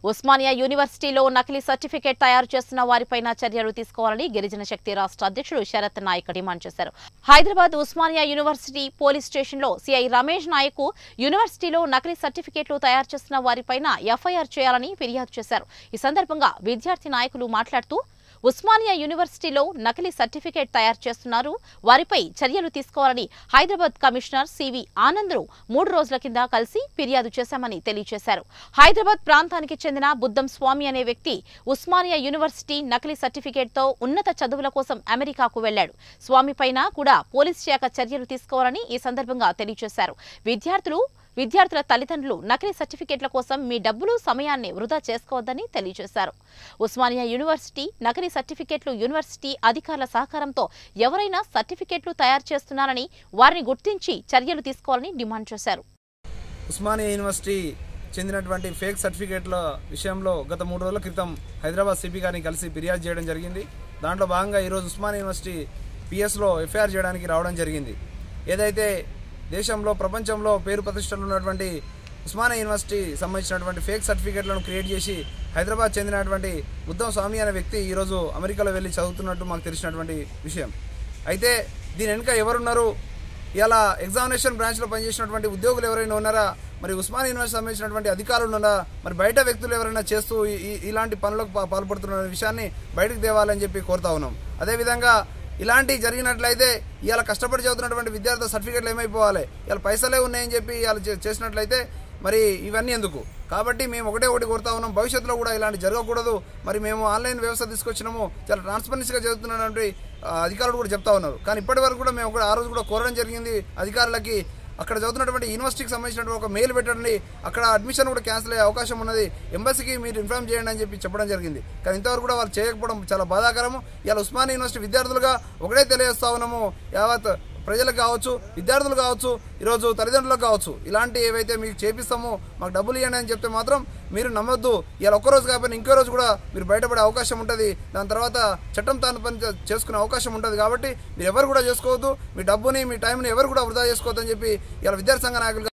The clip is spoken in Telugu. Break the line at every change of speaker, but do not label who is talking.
ఉస్మానియా యూనివర్సిటీలో నకిలీ సర్టిఫికేట్ తయారు చేస్తున్న వారిపైన చర్యలు తీసుకోవాలని గిరిజన శక్తి రాష్ట్ర అధ్యక్షుడు శరత్ నాయక్ డిమాండ్ చేశారు హైదరాబాద్ ఉస్మానియా యూనివర్సిటీ పోలీస్ స్టేషన్లో సిఐ రమేష్ నాయక్ యూనివర్సిటీలో నకిలీ సర్టిఫికేట్లు తయారు చేస్తున్న వారిపైన ఎఫ్ఐఆర్ చేయాలని ఫిర్యాదు చేశారు ఈ సందర్భంగా విద్యార్థి నాయకులు మాట్లాడుతూ ఉస్మానియా యూనివర్సిటీలో నకిలీ సర్టిఫికేట్ తయారు చేస్తున్నారు వారిపై చర్యలు తీసుకోవాలని హైదరాబాద్ కమిషనర్ సివి ఆనంద్ను మూడు రోజుల కింద కలిసి ఫిర్యాదు చేశామని తెలియజేశారు హైదరాబాద్ ప్రాంతానికి చెందిన బుద్ధం స్వామి అనే వ్యక్తి ఉస్మానియా యూనివర్సిటీ నకిలీ సర్టిఫికేట్తో ఉన్నత చదువుల కోసం అమెరికాకు వెళ్లాడు స్వామి పైన కూడా పోలీస్ శాఖ చర్యలు తీసుకోవాలని ఈ సందర్భంగా తెలియజేశారు విద్యార్థులు విద్యార్థుల తల్లిదండ్రులు నకిలీ సర్టిఫికేట్ల కోసం మీ డబ్బులు సమయాన్ని వృధా చేసుకోవద్దని తెలియజేశారు ఉస్మానియా యూనివర్సిటీ నకిలీ సర్టిఫికేట్లు యూనివర్సిటీ అధికారుల సహకారంతో ఎవరైనా సర్టిఫికేట్లు తయారు చేస్తున్నారని వారిని గుర్తించి చర్యలు తీసుకోవాలని డిమాండ్ చేశారు
ఉస్మానియా యూనివర్సిటీ చెందినటువంటి ఫేక్ సర్టిఫికేట్ల విషయంలో గత మూడు రోజుల క్రితం హైదరాబాద్ సిపి గారిని కలిసి ఫిర్యాదు చేయడం జరిగింది దాంట్లో భాగంగా ఈరోజు ఉస్మానియా యూనివర్సిటీ పిఎస్లో ఎఫ్ఐఆర్ చేయడానికి రావడం జరిగింది ఏదైతే దేశంలో ప్రపంచంలో పేరు ప్రతిష్టలు ఉన్నటువంటి ఉస్మానియా యూనివర్సిటీ సంబంధించినటువంటి ఫేక్ సర్టిఫికేట్లను క్రియేట్ చేసి హైదరాబాద్ చెందినటువంటి బుద్ధం స్వామి అనే వ్యక్తి ఈరోజు అమెరికాలో వెళ్ళి చదువుతున్నట్టు మాకు తెలిసినటువంటి విషయం అయితే దీని వెనుక ఎవరున్నారు ఇలా ఎగ్జామినేషన్ బ్రాంచ్లో పనిచేసినటువంటి ఉద్యోగులు ఎవరైనా ఉన్నారా మరి ఉస్మాన్ యూనివర్సిటీ సంబంధించినటువంటి అధికారులు ఉన్నారా మరి బయట వ్యక్తులు ఎవరైనా చేస్తూ ఈ- ఈ- ఇలాంటి పనులకు పా- పాల్పడుతున్న విషయాన్ని బయటకు తేవాలని చెప్పి కోరుతా ఉన్నాం అదేవిధంగా ఇలాంటి జరిగినట్లయితే ఇవాళ కష్టపడి చదువుతున్నటువంటి విద్యార్థుల సర్టిఫికేట్లు ఏమైపోవాలి ఇవాళ పైసలే ఉన్నాయని చెప్పి ఇవాళ చే- చేసినట్లయితే మరి ఇవన్నీ ఎందుకు కాబట్టి మేము ఒకటే ఒకటి కోరుతా ఉన్నాం భవిష్యత్తులో కూడా ఇలాంటి జరగకూడదు మరి మేము ఆన్లైన్ వ్యవస్థ తీసుకొచ్చినాము చాలా ట్రాన్స్పరెన్సీగా చదువుతున్నటువంటి ఆ, అధికారులు కూడా చెప్తా ఉన్నారు కానీ ఇప్పటి వరకు కూడా మేము కూడా ఆ రోజు కూడా కోరడం జరిగింది అధికారులకి అక్కడ చదువుతున్నటువంటి యూనివర్సిటీకి సంబంధించినటువంటి ఒక మెయిల్ పెట్టండి అక్కడ అడ్మిషన్ కూడా క్యాన్సిల్ అయ్యే అవకాశం ఉన్నది ఎంబసీకి మీరు ఇన్ఫార్మ్ చేయండి అని చెప్పి చెప్పడం జరిగింది కానీ ఇంతవరకు కూడా వాళ్ళు చేయకపోవడం చాలా బాధాకరము ఇలా ఉస్మానియా యూనివర్సిటీ విద్యార్థులుగా ఒకటే తెలియజేస్తా ఉన్నాము యావత్ ప్రజలకు కావచ్చు విద్యార్థులు కావచ్చు ఈరోజు తల్లిదండ్రులకు కావచ్చు ఇలాంటి ఏవైతే మీకు చేపిస్తామో మాకు డబ్బులు ఇవ్వండి అని చెప్తే మాత్రం మీరు నమ్మొద్దు ఇలా ఒక్క రోజు కాకపోయినా ఇంకో రోజు కూడా మీరు బయటపడే అవకాశం ఉంటుంది దాని తర్వాత చట్టం తాను పని చే- చేసుకునే అవకాశం ఉంటుంది కాబట్టి మీరు ఎవరు కూడా చేసుకోవద్దు మీ డబ్బుని మీ టైంని ఎవరు కూడా వృధా చేసుకోవద్దు అని చెప్పి ఇలా విద్యార్థి సంఘ నాయకులుగా